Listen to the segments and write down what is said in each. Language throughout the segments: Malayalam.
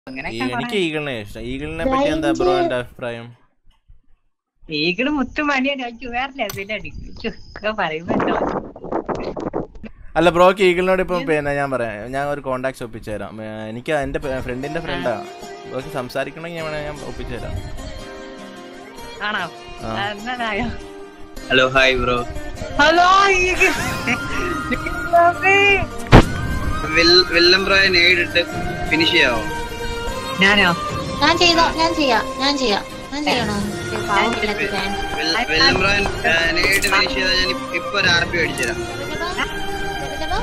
അങ്ങനെയൊക്കെ ഈ- എനിക്ക് പറയാം. ഈഗിളിനെ ഇഷ്ടം ഈഗിളിനെ പറ്റി എന്താ ബ്രോ എന്റെ അഭിപ്രായം ഈഗിള് മുത്തുമണിയാണ് എനിക്ക് വേറെ ലെവലാണ് ഒക്കെ പറയുമ്പോ എന്താ അല്ല ബ്രോക്ക് ഈഗിളിനോട് ഇപ്പം പിന്നെ ഞാൻ പറയാം ഞാൻ ഒരു കോണ്ടാക്ട് ഒപ്പിച്ചു തരാം ഏ, എനിക്ക് എന്റെ ഫ്രണ്ടിന്റെ ഫ്രണ്ടാ ബ്രോക്ക് സംസാരിക്കണമെങ്കിൽ ഞാൻ വേണേ ഞാൻ ഒപ്പിച്ചു തരാം ആണോ ആ. എന്നതായോ hello hi bro hello eagle വെല്ലം ബ്രോയെ നേരിട്ട് ഫിനിഷ് ചെയ്യാവോ ഞാനോ ഞാൻ ചെയ്തോ ഞാൻ ചെയ്യാം ഞാൻ ചെയ്യാം ഞാൻ ചെയ്യണോ ഈ പാവം പിള്ളേർക്ക് വേണ്ട. വെൽ- വെല്ലം ബ്രോയെ ഏ, നേരിട്ട് ഫിനിഷ് ചെയ്താൽ ഞാൻ ഇപ്പ- ഇപ്പൊ ഒരു ആർ പി അടിച്ചു തരാം ചെറുക്കനോ?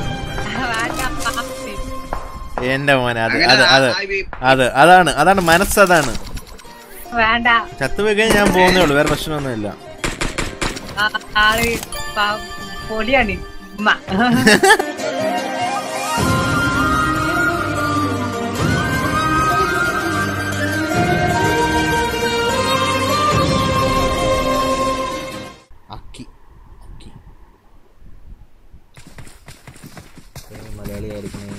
എന്റെ മോനെ അത് അങ്ങനെ അത് അത് ആ- ആ- ഈ- അത് അതാണ് അതാണ് മനസ്സതാണ് വേണ്ട ചത്തുവെക്കാൻ ഞാൻ പോകുന്നേ ഉള്ളൂ വേറെ പ്രശ്നമൊന്നുമില്ല ആ- ആള് പാ- പൊടിയാണ് ഉമ്മ അക്കി അക്കി മലയാളി ആയിരിക്കണേ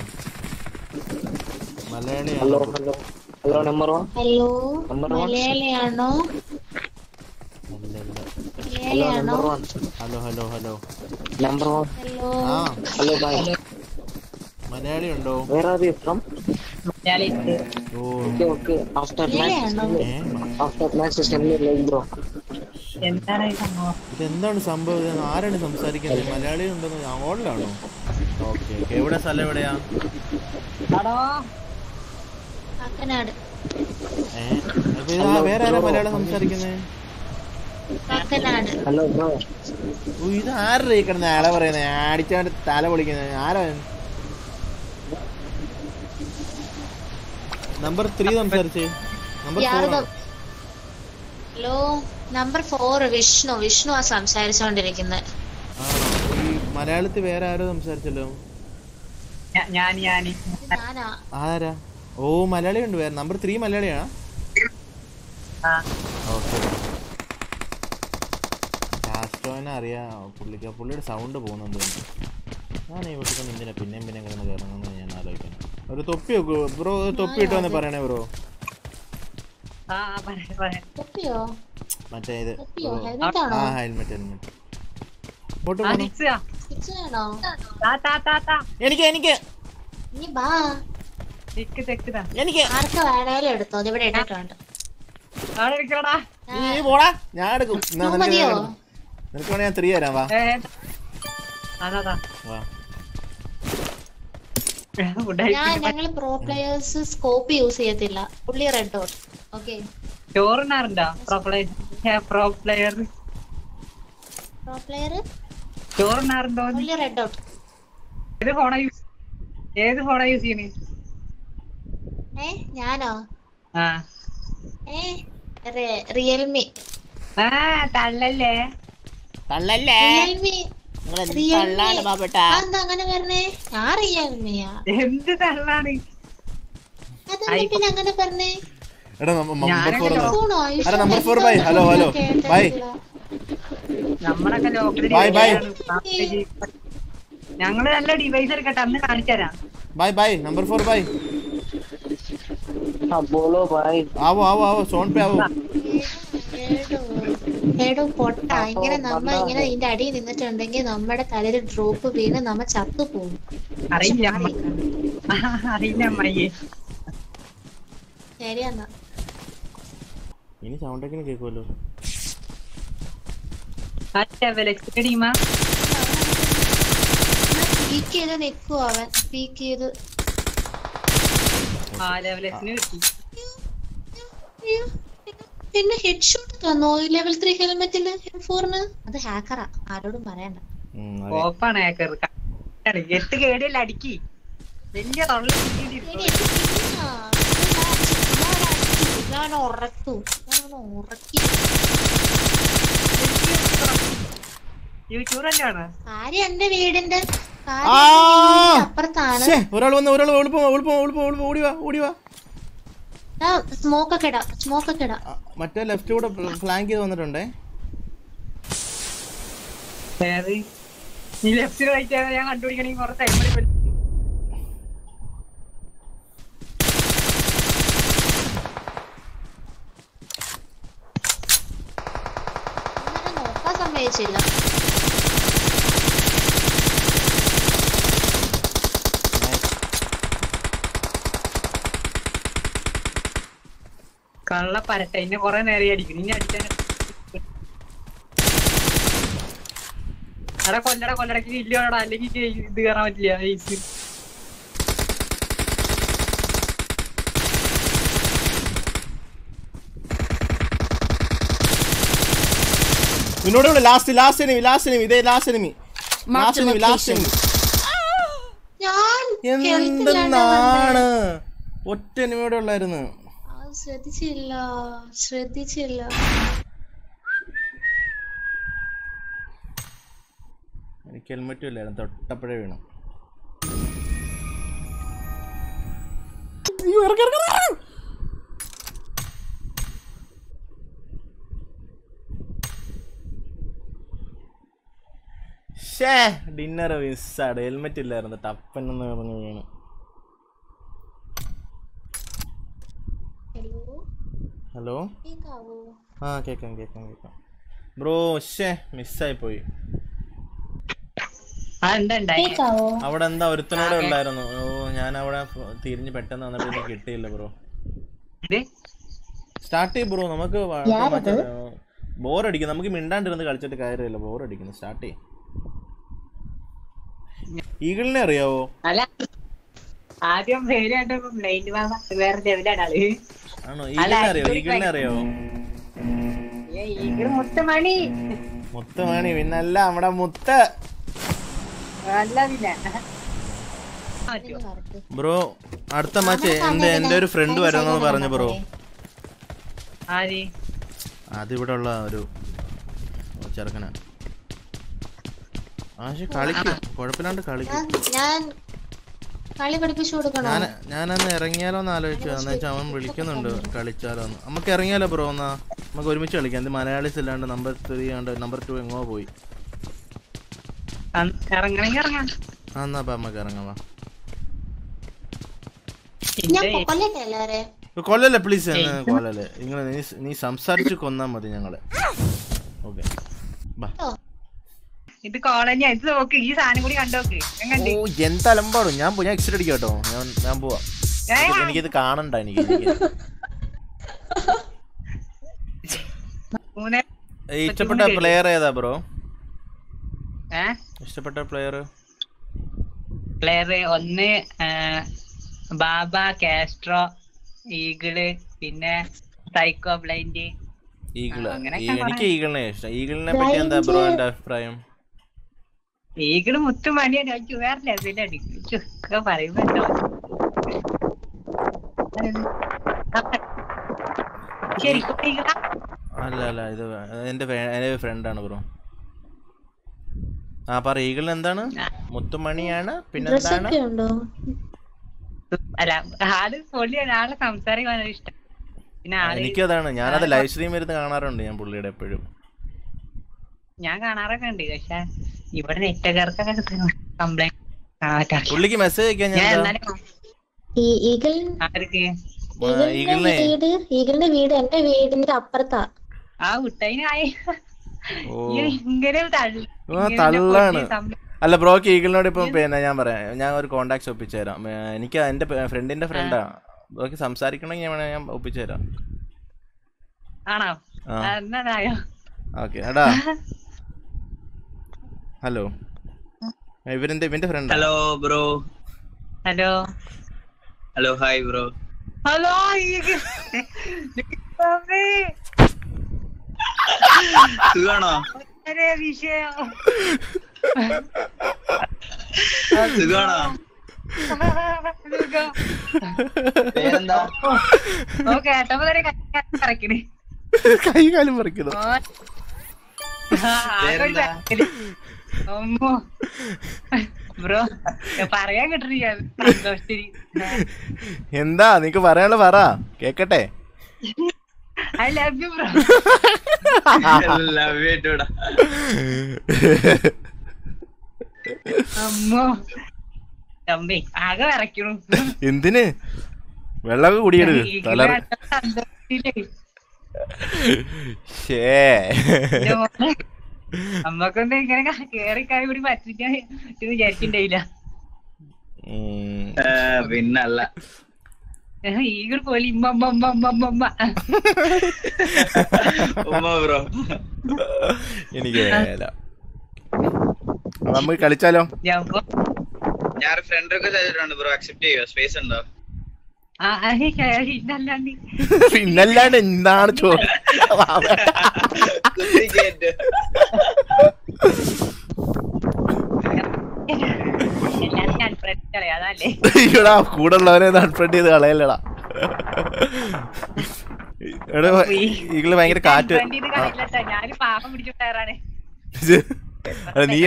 മലയാളിയാണോ hello number one hello number one മലയാളിയാണോ അല്ലല്ല ഹലോ മലയാളിയാണോ number one hello hello hello number one hello ആ ഹലോ ബൈ മലയാളി ഉണ്ടോ where are you from Malayali oh okay okay after മലയാളിയാണോ ഏ after match send me like bro എന്താണ് ഈ സംഭവം ഇതെന്താണ് സംഭവം ഇത് ആരാണ് സംസാരിക്കുന്നത് മലയാളി ഉണ്ടെന്ന് ഓളിലാണോ ഓക്കെ ഓക്കെ എവിടെ സ്ഥലം എവിടെയാ ആടോ കാക്കനാട് ഏ അപ്പൊ ഇത് ആ വേറെ ആരാ മലയാളം സംസാരിക്കുന്നത് കാക്കനാട് ഹലോ ബ്രോ ഓ ഇത് ആരുടെ ഈ കിടന്ന ആളെ പറയുന്നത് അടിച്ചവന്റെ തല പൊളിക്കുന്നത് ആരാ നമ്പർ ത്രീ സംസാരിച്ചേ നമ്പർ ഫോർ യാർദം hello number four Vishnu Vishnu ആ സംസാരിച്ചോണ്ടിരിക്കുന്നത് ഈ മലയാളത്തിൽ വേറെ ആരോ സംസാരിച്ചല്ലോ ഞാ- ഞാൻ ഞാൻ ഞാനാ ആരാ ഓ മലയാളി ഉണ്ട് വേറെ നമ്പർ ത്രീ മലയാളിയാ ആ ഓക്കെ കാസ്ട്രോനെ അറിയാം പുള്ളിക്ക് പുള്ളിയുടെ സൗണ്ട് പോകുന്നുണ്ട് ഞാൻ ഈ വീട്ടിൽ എന്തിനാ പിന്നെയും പിന്നെയും കിടന്ന് കയറുന്നത് ഞാൻ ആലോചിക്കണം ഒരു തൊപ്പി വെക്കൂ ബ്രോ തൊപ്പി ഇട്ടോന്ന് പറയണേ ബ്രോ ആ ആ, പറയാം പറയാം തൊപ്പിയോ മറ്റേ ഇത് തൊപ്പിയോ ബ്രോ. ഹെൽമെറ്റ് ആണോ ആ ഹെൽമെറ്റ് ഹെൽമെറ്റ് ഇങ്ങോട്ട് ആ പോണു നിക്സാ. ഫിക്സ് വേണോ താ താ താ താ എനിക്ക് എനിക്ക് ഇനി ബാ നിക്ക് തെക്കുതാ എനിക്ക് ആർക്ക് വേണേലും എടുത്തോ അത് ഇവിടെ ഇട്ടിട്ടുണ്ട് അവിടെ ഇരിക്കടാ നീ പോടാ ഞാൻ എടുക്കും എന്നാ ഇത് നിനക്ക് മതിയോ? ഞാൻ എടുക്കും. നിനക്ക് വേണേ ഞാൻ ത്രീ തരാം വാ ഏ അതാ താ വാ ഞാൻ ഞങ്ങൾ പ്രോ പ്ലേയേഴ്സ് സ്കോപ്പ് യൂസ് ചെയ്യത്തില്ല പുള്ളി റെഡ് ഡോട്ട് ഓക്കെ ചോറിനാറുണ്ടോ pro player pro player pro player ചോറിനാറുണ്ടോ പുള്ളി റെഡ് ഡോട്ട് ഏത് ഫോണാ യൂസ് ഏത് ഫോണാ യൂസ് ചെയ്യണേ ഏ ഞാനോ ആ ഏ റിയൽമി ആ തള്ളല്ലേ തള്ളല്ലേ റിയൽമി റിയൽമി എന്താ അങ്ങനെ പറഞ്ഞേ ഞാൻ റിയൽമിയാ എന്ത് തള്ളാണ് അതെന്താ പിന്നെ അങ്ങനെ പറഞ്ഞേ എടാ നമ്പർ ഞാനൊക്കെ ഫോർ ലോ- ഫോണോ എടാ number four bye hello hello bye നമ്മളൊക്കെ ലോക്കൽ Bye, bye. ഞങ്ങള് നല്ല ഡിവൈസ് എടുക്കട്ടെ അന്ന് കാണിച്ചു തരാം bye bye number four bye हाँ बोलो भाई ആവോ ആവോ ആവോ സോൺ പേ ആവോ എടോ പൊട്ട ഇങ്ങനെ നമ്മ ഇങ്ങനെ ഇതിന്റെ അടിയിൽ നിന്നിട്ടുണ്ടെങ്കിൽ നമ്മുടെ തലയിൽ ഡ്രോപ്പ് വീണ് നമ്മ ചത്തു പോകും അറിയില്ല അമ്മ. അറിയില്ല അമ്മയ്യേ ശരിയെന്നാ ഇനി സൗണ്ടൊക്കെ കേൾക്കുമല്ലോ ടീമാ സ്പീക്ക് ചെയ്ത് നിക്കുവോ അവൻ സ്പീക്ക് ചെയ്ത് ആ ലെവൽ എക്സിന് കിട്ടി അയ്യോ, പിന്നെ ഹെഡ് ഷോട്ട് തന്നോ ലെവൽ ത്രീ ഹെൽമെറ്റില് ഫോറിന് അത് ഹാക്കറാ ആരോടും പറയണ്ട ഉം, അതെ. ഓപ്പാണ് ഏക്കർ എട്ട് കേടിയല്ല അടിക്കി വലിയ തൊള്ള എടി, എനിക്ക് പിന്നെയാ. ഞാൻ അടിച്ചു. ഞാൻ അടിച്ചു. ഞാൻ ഉറക്കു ഞാൻ അവനെ ഉറക്കി യൂട്യൂബ് തന്നെയാണ് കാര്യം എന്റെ വീടിന്റെ കാര്യം ആ! എന്റെ വീടിന്റെ അപ്പുറത്താണ് ശ്ശേ, ഒരാൾ വന്ന് ഒരാൾ ഒളിപ്പോ ഒളിപ്പോ ഒളിപ്പോ ഒളിപ്പോ ഓടി വാ ഓടി വാ സ്മോക്ക് ഒക്കെ ഇടാം സ്മോക്ക് ഒക്കെ ഇടാം ആ, മറ്റേ ലെഫ്റ്റ് കൂടെ ഫ്ലാങ്ക് ചെയ്ത് വന്നിട്ടുണ്ടേ ഏത് ഈ ലെഫ്റ്റ് റൈറ്റ് ഞാൻ കണ്ടുപിടിക്കണമെങ്കിൽ കുറെ ടൈം എടുക്കും അയച്ചില്ല കള്ള പരട്ടെ എന്നെ കൊറേ നേരം അടിക്കും ഇനി അടിച്ചാൽ എടാ കൊല്ലട കൊല്ലടക്ക് ഇല്ലയോടാ അല്ലെങ്കിൽ ചെയ്- ഇത് കയറാൻ പറ്റില്ല ഐസ് നിന്നോട് ഇവിടെ last last enemy last enemy ഇതേ last enemy last enemy last enemy ഞാൻ എന്തെന്നാണ് ഒറ്റ എനിമിയോടെ ഉള്ളായിരുന്നു ആ, ശ്രദ്ധിച്ചില്ല ശ്രദ്ധിച്ചില്ല എനിക്ക് ഹെൽമെറ്റും ഇല്ലായിരുന്നു തൊട്ടപ്പോഴേ വീണു അയ്യോ, ഇറങ്ങ്, ഇറങ്ങ്, ഇറങ്ങ്. ശ്ശേ ഡിന്നർ മിസ്സാണ് ഹെൽമെറ്റ് ഇല്ലായിരുന്നു ടപ്പനെന്ന് പറഞ്ഞു വീണു ഹലോ ഹലോ കേക്കാവോ ആ കേക്കാം കേക്കാം കേക്കാം ബ്രോ ശ്ശേ മിസ്സായി പോയി ആ എന്താ ഉണ്ടായി കേക്കാവോ അവിടെ എന്താ ഒരുത്തനോടെ ഉള്ളായിരുന്നു ഓ ഞാൻ അവിടെ ഫ- തിരിഞ്ഞ് പെട്ടെന്ന് വന്നപ്പോ എനിക്ക് കിട്ടിയില്ല ബ്രോ ഇത് സ്റ്റാർട്ട് ചെയ്യും ബ്രോ നമുക്ക് ബോറടിക്കും നമുക്ക് മിണ്ടാണ്ടിരുന്ന് കളിച്ചിട്ട് കാര്യമില്ല ബോറടിക്കുന്നു സ്റ്റാർട്ട് ചെയ്യും ഈഗിളിനെ അറിയാവോ അല്ല ആദ്യം പേരായിട്ട് ബ്ലൈൻഡ് മാമ വേറെ ലെവലാണ് ആള് ആണോ ഈഗിളിനെ അറിയാവോ ഈഗിളിനെ അറിയാവോ ഏ, ഈഗിള് മുത്തമണി മുത്തമാണി പിന്നല്ല നമ്മുടെ മുത്ത് അല്ല പിന്നെ മാറ്റോ? ബ്രോ അടുത്ത മാച്ച് എന്റെ എന്റെ ഒരു ഫ്രണ്ട് വരുമെന്ന് പറഞ്ഞു ബ്രോ ആര് അതിവിടെ ഉള്ള ഒരു ചെറുക്കനാ ആശ കളിക്കും കുഴപ്പമില്ലാണ്ട് കളിക്കും ഞാൻ ഞാൻ കളി പഠിപ്പിച്ചു കൊടുക്കണോ ഞാൻ ഞാനന്ന് ഇറങ്ങിയാലോ എന്ന് ആലോചിച്ചു എന്ന് വെച്ചാൽ അവൻ വിളിക്കുന്നുണ്ട് കളിച്ചാലോ എന്ന് നമുക്ക് ഇറങ്ങിയാലോ ബ്രോ എന്നാ നമുക്ക് ഒരുമിച്ച് കളിക്കാം എന്ത് മലയാളീസ് ഇല്ലാണ്ട് നമ്പർ ത്രീ ആണ്ട് നമ്പർ ടു എങ്ങോ പോയി അന്ന് ഇറങ്ങണെങ്കി ഇറങ്ങാം ആ എന്നാ അപ്പൊ നമുക്ക് ഇറങ്ങാം വാ ഞാൻ ഇന്റെ കൊല്ലട്ടെ എല്ലാരെ ഇപ്പൊ കൊല്ലല്ലേ പ്ലീസ് കൊല്ലല്ലേ നിങ്ങൾ നീ നീ സംസാരിച്ച് കൊന്നാ മതി ഞങ്ങളെ ഓക്കെ ബാ ഇത് കോളനി ഇത് നോക്ക് ഈ സാധനം കൂടി കണ്ടോക്ക് എങ്ങണ്ട് ഓ എന്താ അലമ്പാടും ഞാൻ പോ- ഞാൻ എക്സിറ്റ് അടിക്കാം കേട്ടോ ഞാൻ ഞാൻ പോവാ എനിക്ക് എനിക്കിത് കാണണ്ട എനിക്ക് എനിക്ക് മൂന്ന് ഈ ഇഷ്ടപ്പെട്ട പ്ലെയർ ഏതാ ബ്രോ ഏ ഇഷ്ടപ്പെട്ട പ്ലെയർ പ്ലെയർ ഒന്ന് ആ, ബാബ കാസ്ട്രോ ഈഗിള് പിന്നെ സൈക്കോ ബ്ലൈൻഡ് ഈഗിള് അങ്ങനെയൊക്കെ ഈ- എനിക്ക് ഈഗിളിനെ ഇഷ്ടം ഈഗിളിനെ പറ്റി എന്താ ബ്രോ എന്റെ അഭിപ്രായം ഈഗിള് മുത്തുമണിയാണ് അയച്ചു വേറെ ലെവലാണ് ഒക്കെ പറയുമ്പോ എന്താ ശരിക്കും ഈഗിളാ അല്ല അല്ല ഇത് എന്റെ ഫെ- എന്റെ ഫ്രണ്ടാണ് ബ്രോ ആ പറ ഈഗിളിന് എന്താണ് മുത്തുമണിയാണ് പിന്നെന്താണ് ഡ്രസ്സൊക്കെ ഉണ്ടോ അല്ല ആള് പൊളിയാണ് ആളെ സംസാരിക്കാൻ വളരെ ഇഷ്ടം പിന്നെ ആള് എനിക്കതാണ് ഞാനത് ലൈവ് സ്ട്രീം ഇരുന്ന് കാണാറുണ്ട് ഞാൻ പുള്ളിയുടെ എപ്പോഴും ഞാൻ കാണാറൊക്കെ ഉണ്ട് പക്ഷെ ഇവിടെ നെറ്റുകാർക്കൊക്കെ കംപ്ലൈന്റ് പുള്ളിക്ക് മെസ്സേജ് അയക്കാൻ ഞാൻ ഞാൻ എന്താ? എന്നാലും ഈ ഈഗിൾ ആർക്ക് ആ, ഈഗിളിന്റെ ഈഗിളിനെ വീട് ഈഗിളിന്റെ വീട് എന്റെ വീടിന്റെ അപ്പുറത്താ ആ വിട്ടതിനായി ഓ ഇങ്ങനെ തള്ളി ആ, തള്ളാണ്. അല്ല ബ്രോക്ക് ഈഗിളിനോട് ഇപ്പം പിന്നെ ഞാൻ പറയാം ഞാൻ ഒരു കോണ്ടാക്ട്സ് ഒപ്പിച്ചു തരാം ഏ, എനിക്ക് എന്റെ ഫ്രണ്ടിന്റെ ഫ്രണ്ടാ ബ്രോക്ക് സംസാരിക്കണമെങ്കിൽ ഞാൻ വേണേ ഞാൻ ഒപ്പിച്ചു തരാം ആണോ ആ എന്നായോ ഓക്കെ എടാ ഹലോ ഇവരെന്റെ ഇവന്റെ ഫ്രണ്ടാ hello bro hello hello hi bro hello സുഖാണോ വിഷയം സുഖാണോ പേരെന്താ ഓ കേട്ടപ്പോ തന്നെ കറക്കണേ കൈ കാലും പറിക്കുന്നു പേരെന്താ? അമ്മോ ബ്രോ പറയാൻ കിട്ടില്ല സന്തോഷത്തിന് എന്താ നിനക്ക് പറയാനുള്ള പറ കേക്കട്ടെ I love you bro love യൂടാ അമ്മോ തമ്പി ആകെ വിറയ്ക്കണു എന്തിന് വെള്ളമൊക്കെ കുടിയെടുക്ക് ഈ തല സന്തോഷത്തില് ഷേ എന്റെ മോനെ നമ്മക്കൊന്നും ഇങ്ങനെ കേറി കയറി കൂടി പറ്റിക്കാൻ ഇത് വിചാരിച്ചിണ്ടായില്ല ഉം. ഏ, പിന്നല്ല ഈഗിൾ പോലെ ഇമ്മ അമ്മ അമ്മ അമ്മ അമ്മ അമ്മ ഉമ്മ ബ്രോ എനിക്ക് വേല അപ്പൊ നമുക്ക് കളിച്ചാലോ ഞാൻ പോ- ഞാൻ ഫ്രണ്ട് റിക്വസ്റ്റ് ചെയ്തിട്ടുണ്ട് ബ്രോ അക്സെപ്റ്റ് ചെയ്യുക സ്പേസ് ഉണ്ടോ ആ, ആ, ഈ ഇതല്ലാണ്ട് പിന്നല്ലാണ്ട് എന്താണ് ചോദ്യം കുത്തി കേറ്റ്. എല്ലാരും ഞാൻ friend കളയാ, അതല്ലേ ഈടാ കൂടെ ഉള്ളവനെ അൺഫ്രണ്ട് ചെയ്ത് കളയല്ലടാ എടാ ഈകള് ഭയങ്കര കാറ്റ് Friend ഇത് കളയില്ലട്ടാ, ഞാന് പാപം പിടിച്ച ടയറാണ് അത് നീ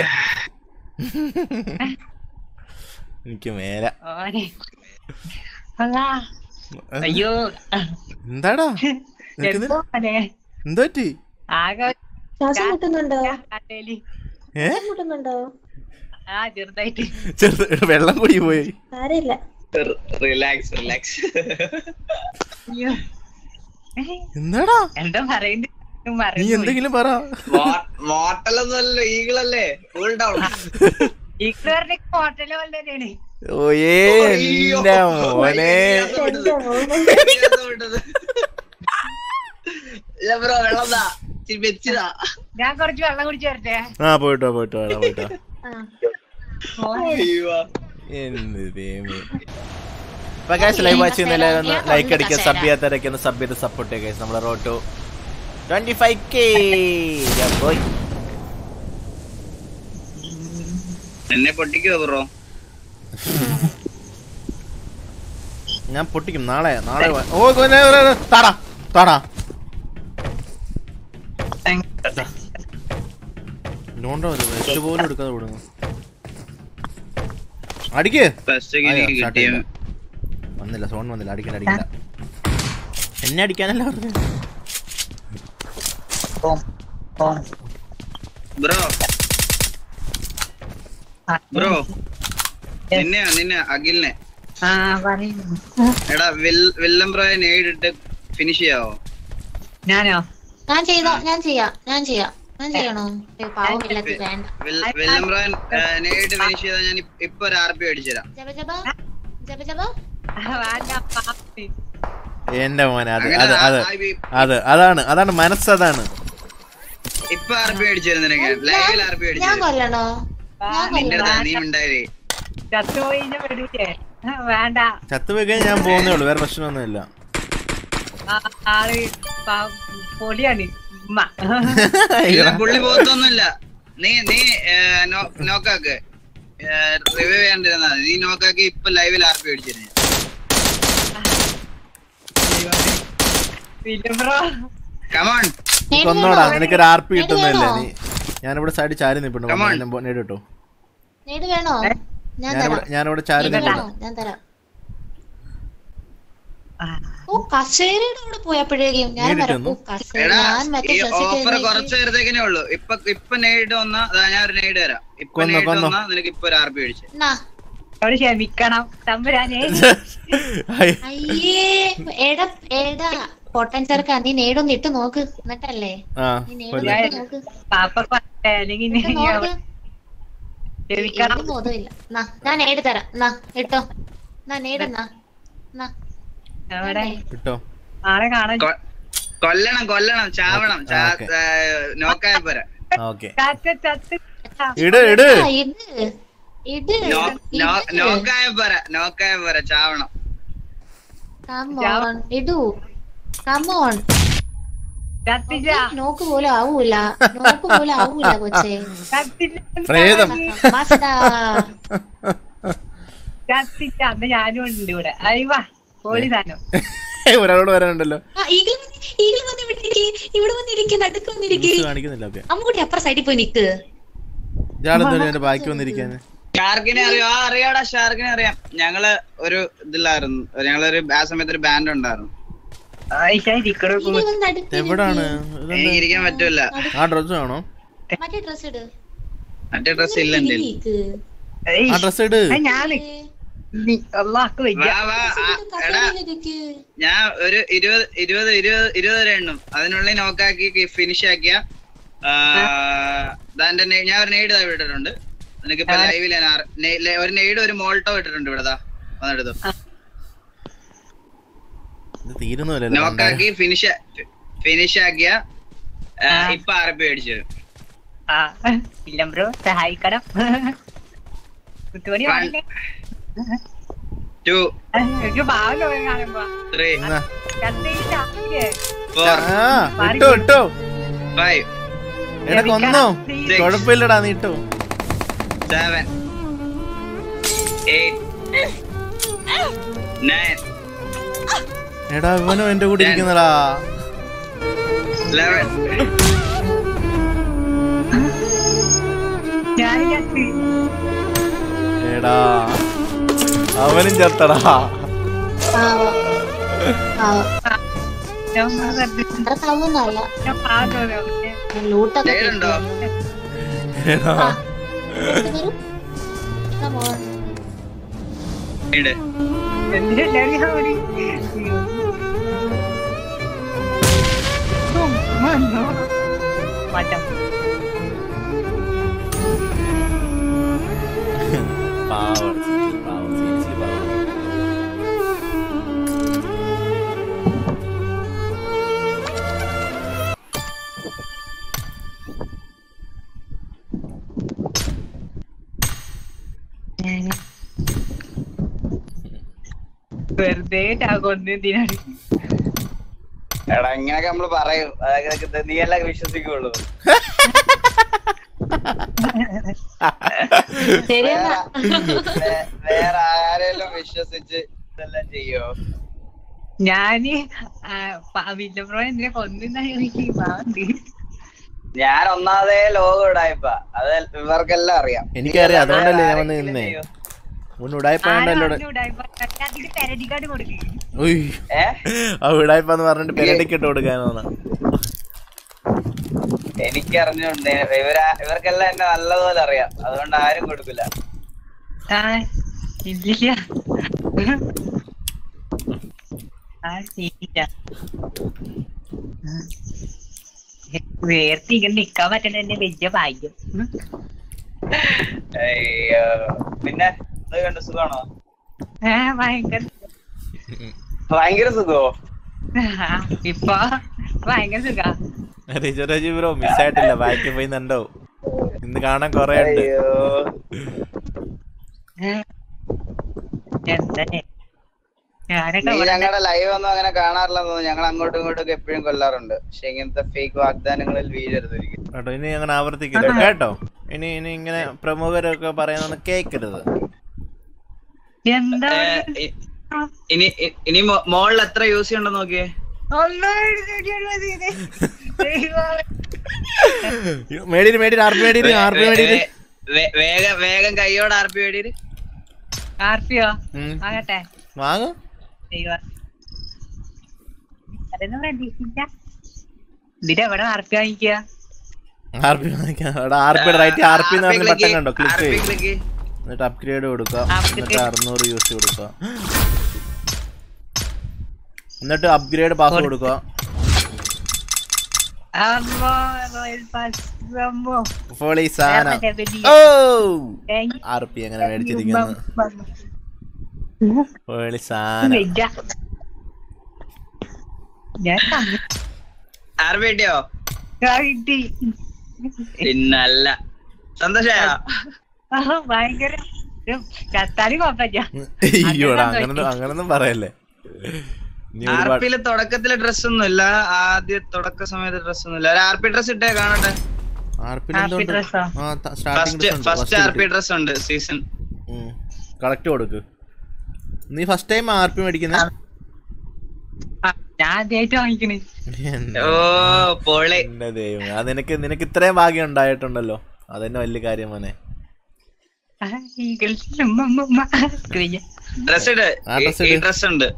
എനിക്ക് മേല ഓനെ അല്ലാ അയ്യോ എന്താടാ നിനക്കിത് എന്തോ മോനെ. എന്താ പറ്റി ആകെ ശ്വാസം മുട്ടുന്നുണ്ടോ കാട്ടേല് ഏ മുട്ടുന്നുണ്ടോ ആ ചെറുതായിട്ട് ചെറുത് വെള്ളം കൂടി പോയി ആരില്ല റിലാക്സ് റിലാക്സ് അയ്യോ ഏ, എന്താടാ എന്താ പറയുന്നത് നീ മറന്നു എന്തെങ്കിലും പറ മോട്ടലൊന്നുമല്ലോ ഈഗിളല്ലേ കൂൾ ഡൗൺ ഇക്കുവരുടെ ഹോട്ടല് പോലെ തന്നെയാണ് ഓയേ എന്റെ മോനെ ബ്രോ വെള്ളം താ ഇച്ചിരി വെച്ചതാ ഞാൻ കുറച്ച് വെള്ളം കുടിച്ചു വരട്ടെ ആ പോയിട്ടോ പോയിട്ടോ വേടാ പോയിട്ടോ അയ്യോ എന്ത് ദൈവമേ. അപ്പൊ ഗൈസ് ലൈവ് വാച്ച് ചെയ്യുന്ന എല്ലാവരും ഒന്ന് ലൈക്ക് അടിക്കുക സബ് ചെയ്യാത്തവരൊക്കെ ഒന്ന് സബ് ചെയ്ത് സപ്പോർട്ട് ചെയ്യുക ഗൈസ് നമ്മളെ റോട്ടോ ട്വന്റി ഫൈവ് കെ പോയി എന്നെ പൊട്ടിക്കോ ബ്രോ ഞാൻ പൊട്ടിക്കും നാളെ നാളെ വാ- ഓ കൊന്നെ, ഒരു, ഒരു, താടാ താടാ നോണ്ടോ വെച്ച് പോലും എടുക്കാതെ വിടുന്നു അടിക്ക് ഫസ്റ്റ് ആയോ, എനിക്ക് start കിട്ടിയ ചെയ്തോ. വന്നില്ല സോൺ വന്നില്ല അടിക്കണ്ട അടിക്കണ്ട എന്നെ അടിക്കാനല്ല പറഞ്ഞു ബ്രോ ബ്രോ നിന്നെയാ നിന്നെ അഖിലിനെ ആ പറയുന്നു എടാ വിൽ- വില്ലം ബ്രോയെ നേരിട്ട് ഫിനിഷ് ചെയ്യാവോ ഞാനോ ഞാൻ ചെയ്തോ ഞാൻ ചെയ്യാം ഞാൻ ചെയ്യാം ഞാൻ ചെയ്യണോ ഏയ് പാവമില്ലാത്ത വേണ്ട വിൽ- വില്ലം ബ്രോയെ നേരിട്ട് ഫിനിഷ് ചെയ്താൽ ഞാൻ ഇപ്പ- ഇപ്പൊ ഒരു ആർ പി അടിച്ചുതരാം ജപ ജപ ജപ ജപ ആ, വേണ്ട പാപ്പി. എന്റെ മോനെ അത് അങ്ങനെ അത് അത് ആ- ആ- അത് അതാണ് അതാണ് മനസ്സതാണ് ഇപ്പൊ ആർ പി അടിച്ചു തരും നിനക്ക് ലൈവിൽ ആർ പി അടിച്ചു ഞാൻ തരും കൊല്ലണോ ഞാൻ നിന്റെ കൊല്ലണോ അടുത്താ, നീ ഉണ്ടായി ചത്തുപോയി ഇന്നെ വിടൂലേ ആ, വേണ്ട ചത്തുപോയി കഴിഞ്ഞാൽ ഞാൻ പോകുന്നേ ഉള്ളൂ വേറെ പ്രശ്നമൊന്നുമില്ല ആ, ആള് പാ- പൊടിയാണ് ഉമ്മ ഇല്ല, പുള്ളി പോത്തൊന്നുമില്ല നീ നീ ഏ, നോ- നോക്കാക്ക് റിവ്യൂ ചെയ്യാണ്ടിരുന്നാ മതി. നീ നോക്കാക്കി ഇപ്പൊ ലൈവിൽ ആർ പി അടിച്ചിരുന്നു പിന്നെ ബ്രോ കമോൺ നേടി കൊന്നോടാ വേണോ? നിനക്കൊരു ആർ പി നേടി കിട്ടുന്നില്ല വേണോ? നീ ഞാനിവിടെ സൈഡ് ചാരി നിൽപ്പുണ്ട് Come on. നേടിട്ടോ നേടി വേണോ ഞാൻ ഞാനിവിടെ തരാം ഞാനിവിടെ ചാരി നേടി നിൽപ്പുണ്ട് വേണോ? ഞാൻ തരാം ആ, ഓ കസേരയുടെ അവിടെ പോയപ്പോഴേക്കും ഞാൻ നേരിട്ട് വരാം ഓ വന്നു. കസേര എടാ ഞാൻ മറ്റേ ഈ ഡ്രസ് ഓഫർ കുറച്ച് നേരത്തേക്കിനേ ഉള്ളൂ ഇപ്പൊ ഇപ്പൊ നേരിട്ട് വന്നാ അതാ ഞാൻ ഒരു നേരിട്ട് തരാം ഇപ്പൊ കൊന്നോ, നേരിട്ട് കൊന്നോ. വന്നാ നിനക്ക് ഇപ്പൊ ഒരു ആർ പി അടിച്ചു അവിടെ ക്ഷമിക്കണം തമ്പുരാനേ ഹായ്. അയ്യേ എടാ എടാ പൊട്ടൻ ചെറുക്ക നീ നേടൊന്ന് ഇട്ട് നോക്ക് എന്നിട്ടല്ലേ ആ നീ കൊല്ല്. നേടൊന്ന് ഇട്ട് നോക്ക് പാപ്പ പറഞ്ഞേ, അല്ലെങ്കിൽ ഇട്ട് ഇനി നോക്ക് അവിടെ ക്ഷമിക്കണം എനിക്ക് ബോധമില്ല നാ ഞാൻ നേടി തരാം നാ ഇട്ടോ നാ നേടുന്നാ നാ അവിടെ കിട്ടോ ആളെ കാണാൻ കൊ- കൊല്ലണം കൊല്ലണം ചാവണം ആ, ഓക്കേ. നോക്കായ പോരാ ഓക്കെ ചത്ത് ചത്ത് ഇട് ഇട് ആ, ഇട് ഇട് നോ- നോ- നോക്കായ പോരാ നോക്കായ പോരാ ചാവണം കമോൺ ഇടൂ കമോൺ ചത്തില്ല നോക്ക് പോലും ആവൂല നോക്ക് പോലും ആവൂല കൊച്ചേ ചത്തില്ല പ്രേതം മാസ്താ ചത്തിച്ച അന്ന് ഞാനും ഉണ്ട് ഇവിടെ അയ്യവാ പോളി സാധനം ഒരാളോട് വരാനുണ്ടല്ലോ ആ, ഈഗിൾ വന്ന് ഈഗിൾ വന്ന് ഇവിടെ ഇരിക്ക്. ഇവിടെ വന്നിരിക്കും നടുക്ക് വന്നിരിക്ക് ന്യൂസ് കാണിക്കുന്നില്ല ഓക്കെ അമ്മുകുട്ടി അപ്പുറ സൈഡിൽ പോയി നിക്ക് ഇയാളെന്താ എന്റെ ബാക്കി വന്നിരിക്കാൻ ഷാർക്കിനെ അറിയോ ആ അറിയാടാ ഷാർക്കിനെ അറിയാം ഞങ്ങള് ഒരു ഇതിലായിരുന്നു ഞങ്ങളൊരു ആ സമയത്ത് ഒരു ബാൻഡ് ഉണ്ടായിരുന്നു ഇരിക്കണോ ഈഗിൾ വന്ന് നടുക്ക് എവിടാണ് ഇരിക്ക്. ഇതെന്താ? എനിക്ക് ഇരിക്കാൻ പറ്റൂല ആ ഡ്രസ് ആണോ മറ്റേ ഡ്രസ് ഇട് മറ്റേ ഡ്രസ് ഇല്ല എന്റെ കയ്യില്. ഇരിക്ക്. ആ ഡ്രസ് ഇട് ഞാൻ അള്ളാഹ് വയ്യ വാ വാ ആ, എടാ ഇരിക്ക്. ഞാൻ ഒരു ഇരുപത് ഇരുപത് ഇരുപത് ഇരുപത് വരെ എണ്ണും അതിനുള്ളിൽ നോക്കാക്കി ഫിനിഷ് ആക്കിയ എന്റെ ഞാൻ ഒരു നെയ്ഡ് വിട്ടിട്ടുണ്ട് നിനക്കിപ്പോ ലൈവിൽ ഒരു നെയ്ഡ് ഒരു മോൾട്ടോ ഇട്ടിട്ടുണ്ട് ഇവിടെ ദാ വന്നെടുത്തു ഇത് തീരുന്നില്ലല്ലോ നോക്കാക്കി ഫിനിഷ് ഫിനിഷ് ആക്കിയ ആ, ഇപ്പൊ ആർ പി മേടിച്ചു തരും ആ ഇല്ല ബ്രോ സഹായിക്കണം കുത്തുമണി One. പറഞ്ഞേ ടു എനിക്ക് ഭാവം തോന്നി കാണുമ്പോ ത്രീ എന്നാ? കത്തിയില്ല ഇല്ലേ? ഫോർ ആ ഇട്ടോ ഇട്ടോ ഫൈവ് എടാ കൊന്നോ Six. കുഴപ്പമില്ലടാ നീ ഇട്ടോ സെവൻ എയ്റ്റ് നയൻ എടാ ഇവനും എന്റെ കൂടെ ഇരിക്കുന്നടാ ലെവൻ ഞാൻ കത്തി എടാ അവനും ചത്തടാ പാവം. പാവം. ഞാൻ കത്തി. അത്ര പാവൊന്നുമല്ല ഞാൻ പാവം തോന്നി അവർക്ക്. ലൂട്ടൊക്കെ നെയ്ഡുണ്ടോ എടാ വരും Come on. നെയ്ഡ് എന്തിനാ എല്ലാവരും കൂടി? ഉം, വന്നോ. മാറ്റാം പാവം പാവം സീരിയസ്ലി പാവം വെറുതെ കൊന്നതിനാണ് എടാ ഇങ്ങനൊക്കെ നമ്മള് പറയും അതൊക്കെ ഇത് നീ എല്ലാം വിശ്വസിക്കുള്ളൂ ശരിയെന്നാ വേ- വേറെ ആരെങ്കിലും വിശ്വസിച്ച് ഇതെല്ലാം ചെയ്യോ ഞാന് വില്ലപ്രോ എന്തിനാ കൊന്നാ എനിക്ക് പാവണ്ട് ഞാൻ ഒന്നാമതേ ലോകം ഇടായിപ്പ അത് ഇവർക്കെല്ലാം അറിയാം എനിക്കറിയാം അതുകൊണ്ടല്ലേ ഞാൻ വന്ന് ആരെങ്കിലും നിന്നേ ചെയ്യോ? മുൻ ഉടായ്പാണ്ടല്ലോ അതിന് പെരടിക്കാട് കൊടുക്കും ഉയ് ഏ ആ ഉടായ്പാന്ന് പറഞ്ഞിട്ട് പെരടിക്കിട്ട് കൊടുക്കാനാണ് എനിക്കറിഞ്ഞുണ്ട് ഇവരാ ഇവർക്കെല്ലാം എന്നെ നല്ലതുപോലെ അറിയാം അതുകൊണ്ട് ആരും കൊടുക്കില്ല ആ ഇല്ലില്ല ആ ശരിയില്ല വേർത്തി ഇങ്ങനെ നിക്കാൻ പറ്റണ എന്റെ വലിയ ഭാഗ്യം ഉം. അയ്യോ പിന്നെ ഇത് കണ്ട് സുഖാണോ ഏ ഭയങ്കര ഭയങ്കര സുഖമോ ആ, ഇപ്പൊ ഭയങ്കര സുഖാ റിജുരാജി ബ്രോ മിസ്സായിട്ടില്ല ബാക്കി പോയി നണ്ടോ ഇന്ന് കാണാൻ കൊറേ ഉണ്ട് അയ്യോ ഏ, എന്താ ഞാനൊക്കെ നീ ഇവിടെ ഞങ്ങളുടെ ലൈവ് ഒന്നും അങ്ങനെ കാണാറില്ലെന്ന് തോന്നുന്നു ഞങ്ങൾ അങ്ങോട്ടും ഇങ്ങോട്ടും ഒക്കെ എപ്പോഴും കൊല്ലാറുണ്ട് പക്ഷെ ഇങ്ങനത്തെ ഫേക്ക് വാഗ്ദാനങ്ങളിൽ വീഴരുത് ഒരിക്കലും കേട്ടോ ഇനി അങ്ങനെ ആവർത്തിക്കരുത് കേട്ടോ ഇനി ഇനി ഇങ്ങനെ പ്രമുഖരൊക്കെ പറയുന്നൊന്ന് കേക്കരുത് എന്താ ഏ, ഇ- ഇനി ഇ- ഇനി മോ- മോളിൽ എത്ര യൂസ് ചെയ്യണ്ടെന്ന് നോക്കിയേ മേടിര് മേടിര് ആർപ്പി മേടിര് ആർപ്പി മേടിര് വേ- വേ- വേഗം വേഗം കൈയോട് ആർപ്പി വേടിയിട്ട് ആർപ്പിയോ ഉം. ആകട്ടെ വാങ്ങ ദൈവം അതൊന്നും പ്രതീക്ഷിച്ച ഇതിലെവിടെ ആർപ്പി വാങ്ങിക്കുക ആർപ്പി വാങ്ങിക്കാം അവിടെ ആർപ്പി റൈറ്റ് ആർപ്പി എന്ന് പറഞ്ഞ ബട്ടൺ കണ്ടോ ക്ലിക്ക് ആർപി ചെയ്യും ക്ലിക്ക് എന്നിട്ട് അപ്ഗ്രേഡ് കൊടുക്കുക Upgrade. എന്നിട്ട് അറുന്നൂറ് യൂസ് കൊടുക്കുക എന്നിട്ട് അപ്ഗ്രേഡ് പാസ് കൊടുക്കുക അമ്മോ റോയൽ പാസ് അമ്മോ അപ്പോൾ ഈ സാധനം വേറെ level. Oh Thank you. ആർപ്പി അങ്ങനെ മേടിച്ചിരിക്കുന്നു പോളി സാധനം വെജ്ജ. ഞാൻ തന്നു. ആർപി കിട്ടിയോ ആ, കിട്ടി പിന്നല്ല സന്തോഷായോ ആ, ഭയങ്കര ഒരു ചത്താലും കുഴപ്പമില്ല അയ്യോടാ അങ്ങനൊന്നും അങ്ങനൊന്നും പറയല്ലേ നീ ഒരുപാട് ആർപിയിലെ തുടക്കത്തിലെ ഡ്രസ് ഒന്നും ഇല്ല ആദ്യ തുടക്ക സമയത്ത് ഡ്രസ് ഒന്നും ഇല്ല ഒരു ആർപി ഡ്രസ് ഇട്ടേ കാണട്ടെ ആർപ്പിൽ RP എന്തുകൊണ്ട് dress ആ? ആ starting first first RP dress ഉണ്ട് സീസൺ കളക്ട് കൊടുക്ക് നീ ഫസ്റ്റ് ടൈം ആർപ്പി മേടിക്കുന്ന ആ, ഞാൻ ആദ്യമായിട്ട് വാങ്ങിക്കണേ ഓ പൊളി എന്റെ ദൈവം അത് നിനക്ക് നിനക്ക് ഇത്രയും ഭാഗ്യം ഉണ്ടായിട്ടുണ്ടല്ലോ അതന്നെ വലിയ കാര്യം മോനെ ആ, ഈ ഗൾഫിൽ ഉമ്മ, ഉമ്മ, ഉമ്മ. കുയ്യ. ഡ്രസ് ഇട് ആ dress ഈ ഇട്. ഡ്രസ് ഉണ്ട്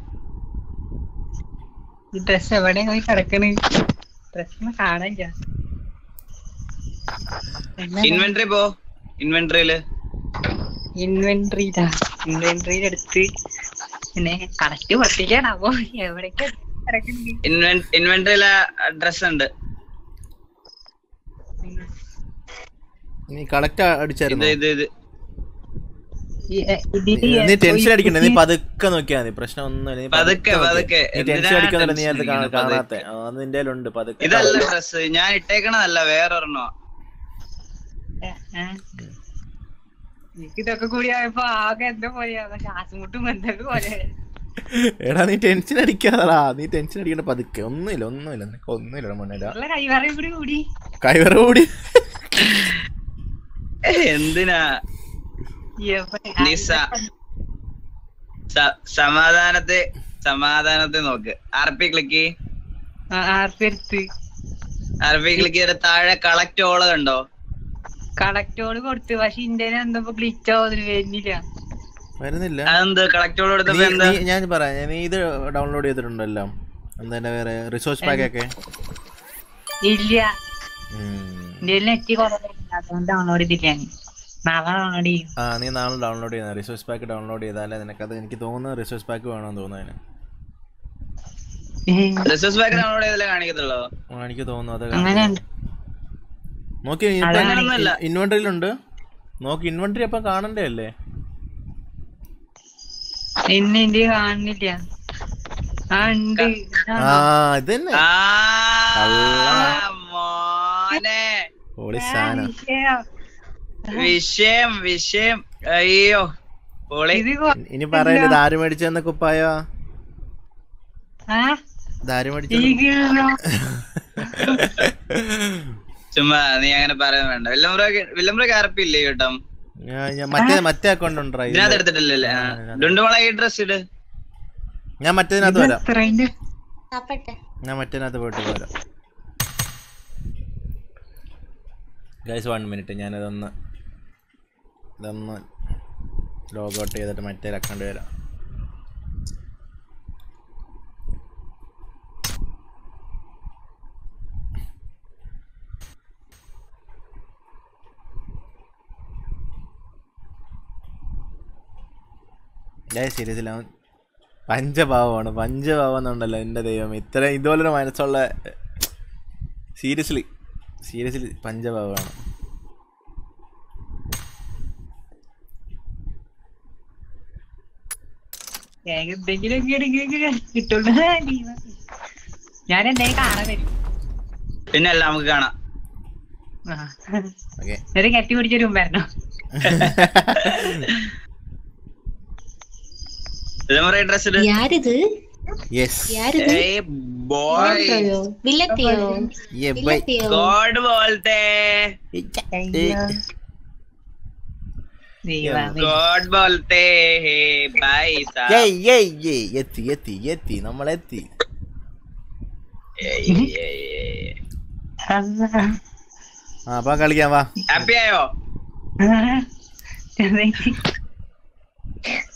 ഈ ഡ്രസ് എവിടെ പോയി കിടക്കണ് ഡ്രസ് കാണാനില്ല ഇൻവെന്ററി പോ ഇൻവെന്ററിയില് ഇൻവെന്ററിയിലാ ഇൻവെന്ററിയിൽ എടുത്ത് പിന്നെ കറക്റ്റ് പൊട്ടിക്കാണാവോ എവിടേക്ക് കിടക്കുന്നുണ്ട് ഇൻവെന്ററിയിലെ ഡ്രസ് ഉണ്ട് നീ കളക്ട് ഇത് അടിച്ചായിരുന്നു ഇത് ഇത് ഈ, ഏ, ഇതില് നീ ടെൻഷൻ ഈ അടിക്കണ്ട നീ കുട്ടി- പതുക്കെ നോക്കിയാ മതി പ്രശ്നമൊന്നുമില്ല നീ പതുക്കെ, നോക്ക്. പതുക്കെ. നീ ടെൻഷൻ എന്തിനാ അടിക്കുന്നില്ല നീ ടെൻഷൻ അത് കാണ- അടിക്കുന്നത്? കാണാത്തെ ആ, അത് നിന്റെ ഉണ്ട് പതുക്കെ ഇതല്ല ഡ്രസ് ഞാൻ ഇട്ടേക്കണതല്ല വേറൊരെണ്ണോ ഏ, ഏ. എനിക്ക് ഇതൊക്കെ കൂടി ആയപ്പോ ആകെ എന്താ പോലെയാ ശ്വാസം മുട്ടും എന്തൊക്കെ പോലെ എടാ നീ ടെൻഷൻ അടിക്കാതാ നീ ടെൻഷൻ അടിക്കണ്ട പതുക്കെ ഒന്നുമില്ല ഒന്നുമില്ല നിനക്ക് ഒന്നുമില്ല മോനേടാ ഉള്ള കൈവറയും കൂടി കൂടി കൈവറ കൂടി എന്തിനാ ഈ എപ്പ- നിസ. സ- സമാധാനത്തെ സമാധാനത്തെ നോക്ക് ആർ പി ക്ലിക്ക് ആ, ആർപ്പെടുത്ത് ആർ പി ക്ലിക്ക് ചെയ്തിട്ട് താഴെ കളക്ട് ഓള് കണ്ടോ കളക്ടോട് കൊടുത്ത് പക്ഷെ ഇന്ത്യനെ എന്തോ ഗ്ലിച്ചോ അതിന് വരുന്നില്ല വരുന്നില്ല അതെന്ത് കളക്ട് ഓള് കൊടുത്തപ്പോ നീ- എന്താ നീ- ഞാൻ പറയാം നീ ഇത് ഡൗൺലോഡ് ചെയ്തിട്ടുണ്ടല്ലോ എന്താ വേറെ റിസോഴ്സ് പാക്ക് ഒക്കെ ഇല്ല ഉം. ഇന്ത്യയിൽ നെറ്റ് കുറവില്ല അതുകൊണ്ട് ഡൗൺലോഡ് ചെയ്തില്ല ഞാൻ നാളെ ഡൗൺലോഡ് ചെയ്യും ആ നീ നാളെ ഡൗൺലോഡ് ചെയ്യുന്ന റിസോഴ്സ് പാക്ക് ഡൗൺലോഡ് ചെയ്താലേ നിനക്കത് എനിക്ക് തോന്നുന്നു റിസോഴ്സ് പാക്ക് വേണമെന്ന് തോന്നുന്നു അതിന് റിസോഴ്സ് ബാക്ക് ഡൗൺലോഡ് ചെയ്തല്ലേ കാണിക്കത്തുള്ളൂ ആ, എനിക്ക് തോന്നുന്നു അത് അങ്ങനെ ഉണ്ട് നോക്കി അങ്ങനൊന്നുമല്ല. ഇൻവെന്ററിയിലുണ്ട് നോക്കി ഇൻവെന്ററി അപ്പൊ കാണണ്ടേ അല്ലേ ഇന്ന് ഇന്ത്യ കാണുന്നില്ല ആ ഉണ്ട് ആ ഇത് തന്നെ ആ കള്ള. മോനെ പൊളി സാധനം വിഷയം വിഷയം അയ്യോ പൊളി ഇത് കൊ- ഇനി പറയല്ലേ ഇത് ആര് മേടിച്ചെന്ന കുപ്പായോ ആ ഇത് ആര് മേടിച്ച ഈ കിഴങ്ങോ? ചുമ്മാ നീ അങ്ങനെ പറയാൻ വേണ്ട വില്ലംബ്രോക്ക് വില്ലംബ്രോക്ക് ആർപ്പില്ലേ കേട്ടോ ഞാൻ മറ്റേ മറ്റേ അക്കൗണ്ട് ഉണ്ടോ ഇതിനകത്ത് എടുത്തിട്ടില്ലല്ലേ ആ. ഡുണ്ടുമോളെ ഈ ഡ്രസ് ഇട് ഞാൻ മറ്റേതിനകത്ത് വരാം എത്രയുണ്ട്? താപ്പട്ടെ ഞാൻ മറ്റേതിനകത്ത് പോയിട്ട് വരാം ഗൈസ് വൺ മിനിറ്റ് ഞാനിതൊന്ന് ഇതൊന്ന് ലോഗ് ഔട്ട് ചെയ്തിട്ട് മറ്റേ അക്കൗണ്ട് വരാം സീരിയസിൽ അവൻ പഞ്ചഭാവമാണ് പഞ്ചഭാവം എന്നുണ്ടല്ലോ എൻ്റെ ദൈവം ഇത്ര ഇതുപോലൊരു മനസ്സുള്ള സീരിയസ്ലി സീരിയസ്ലി പഞ്ചഭാവമാണ് ഏക എന്തെങ്കിലും ഒക്കെ ഇടയ്ക്കൊക്കെ കിട്ടുള്ളൂ ഞാൻ എന്തായാലും കാണാൻ വരും പിന്നെ അല്ല നമുക്ക് കാണാം ആ. ഓക്കെ എന്നിട്ട് കെട്ടി പിടിച്ചൊരു മുമ്പായിരുന്നോ വില്ലംബ്രോ ഈ ഡ്രസ് ഇട് യാരിത് യെസ് യാരിത് ഏയ് ബോയ് വില്ലത്തിയോ വില്ലത്തിയോ ये भाई വില്ലത്തിയോ ഗോഡ് बोलते ദൈവമേ. ഗോഡ് बोलते है भाई साहब ഏയ് ഏയ് ഏയ് എത്തി എത്തി എത്തി നമ്മളെത്തി ആ അപ്പൊ കളിക്കാം വാ ഹാപ്പി ആയോ എന്താ